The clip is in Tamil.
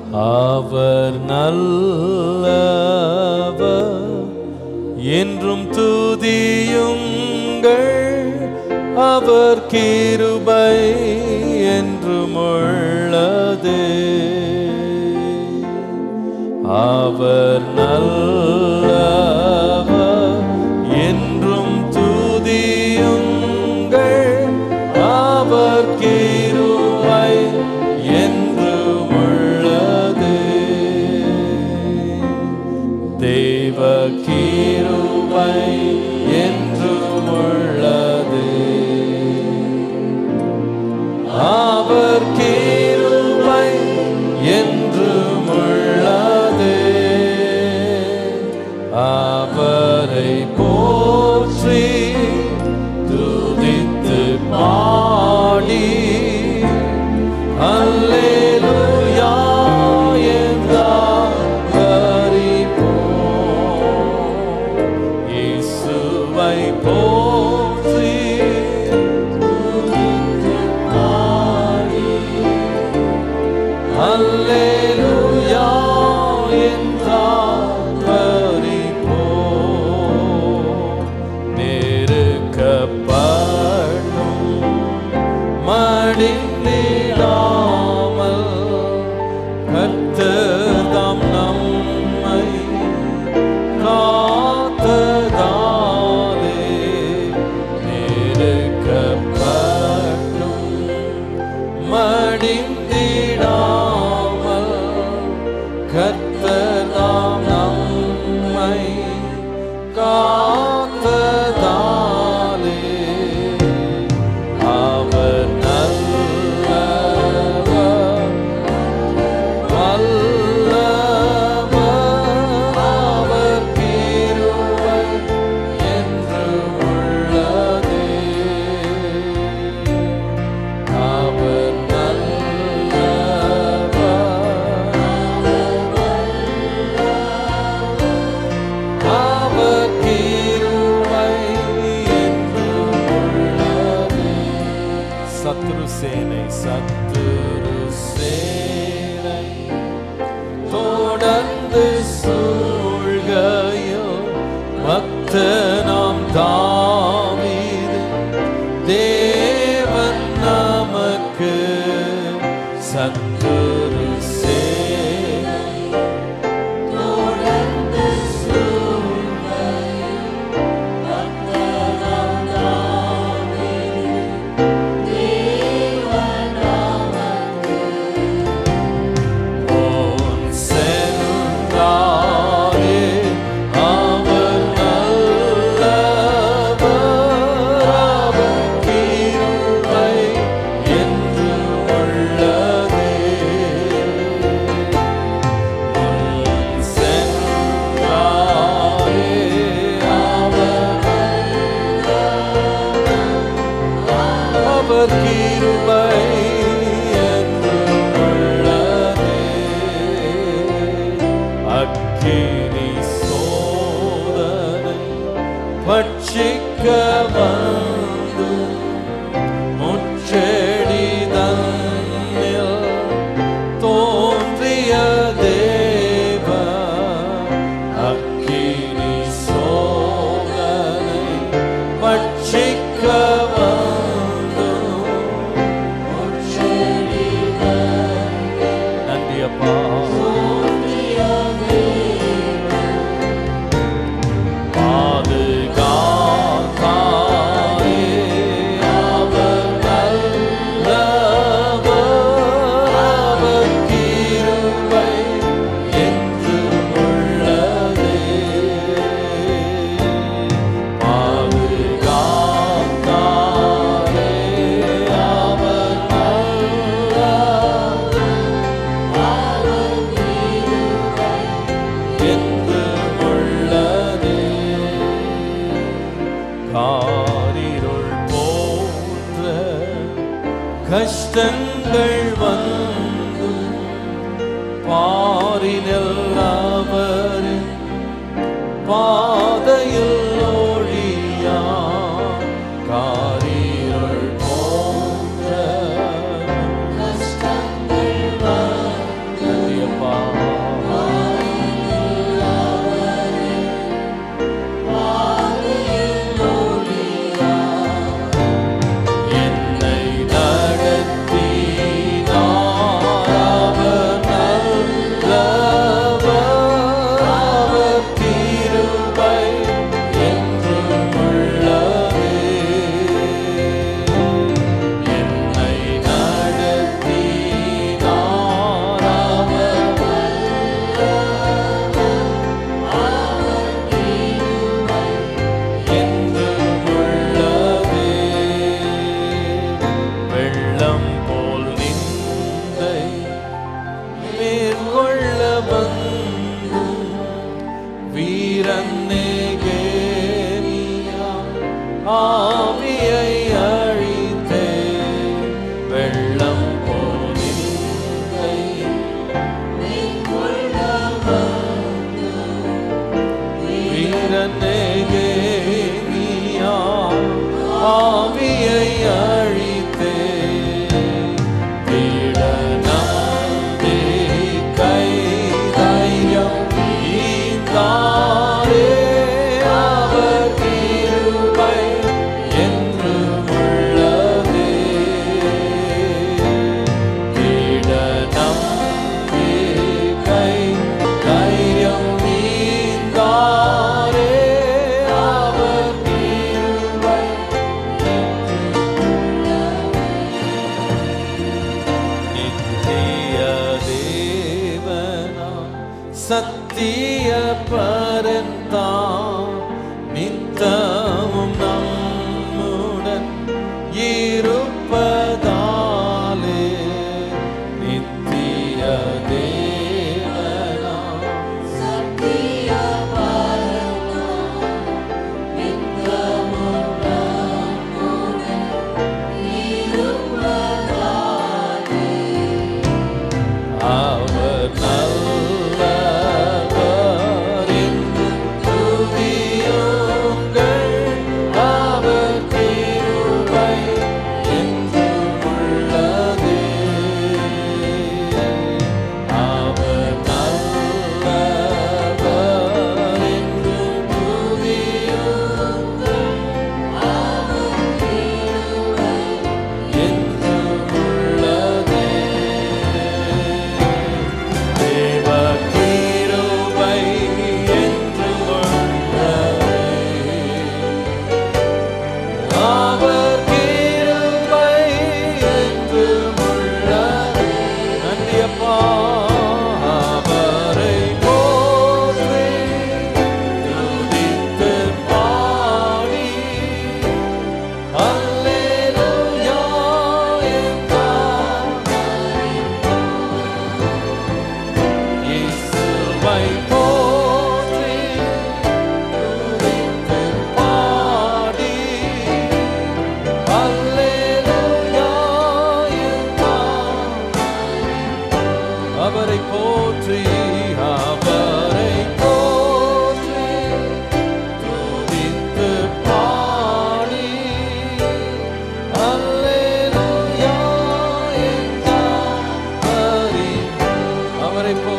அவர் நல்லவர் என்றும் துதியுங்கள் அவர் கிருபை என்றும் உள்ளது அவர் நல்லவர் என்றும் துதியுங்கள் அவர் கிருபை என்றும் உள்ளது தேவ கிருபை என்றும் உள்ளது அவர் கிருபை என்றும் உள்ளது அவரை போற்றி துதித்து பாடி அல்லேலூயா என்றாரிப்போம் இயேசுவை போற்றி துதித்து பாடி அல்லேலூயா என்றாரிப்போம் நெருக்கப்பட்டும் மடிந்திடாமல் கர்த்தர்தாம் நம்மை காத்ததாலே நெருக்கப்பட்டும் மடிந்திடாமல் கர்த்தர்தாம் நம்மை காத்ததாலே அவர் நல்லவர் வல்லவர் அவர் கிருபை என்றும் உள்ளதே அவர் நல்லவர் அவர் கிருபை என்றும் உள்ளதே சத்ரு சேனை சத்துரு சேனை தொடர்ந்து சூழ்கையோ பக்தனாம் தாவீது தேவன் நமக்கு சத்துரு சேனை தொடர்ந்து சூழ்கையோ பக்தனாம் தாவீது தேவன் நமக்கு போன் சென்றாரே அவர் நல்லவர் அவர் கிருபை என்று உள்ளதே தேவனா சத்திய பரந்தான் நித்தமும் நம்முடன் இருப்பதாலே நித்திய தேவனா அவர் நல்லவர் என்று துதியுங்கள். அவர் கிருபை என்றும் உள்ளதே. அவர் நல்லவர் என்று துதியுங்கள். என்றும் உள்ளதே. தேவ கிருபை என்றும் உள்ளதே. அவர் கிருபை என்றும் உள்ளதே. நன்றி அப்பா. அவரை போற்றி துதித்து பாடி அல்லேலூயா என்றார். இயேசுவை போற்றி துதித்து பாடி அல்லேலூயா என்றார். அவரை போற்றி அவரை போற்றி துதித்து பாடி அல்லேலூயா என்றார். அவரை போ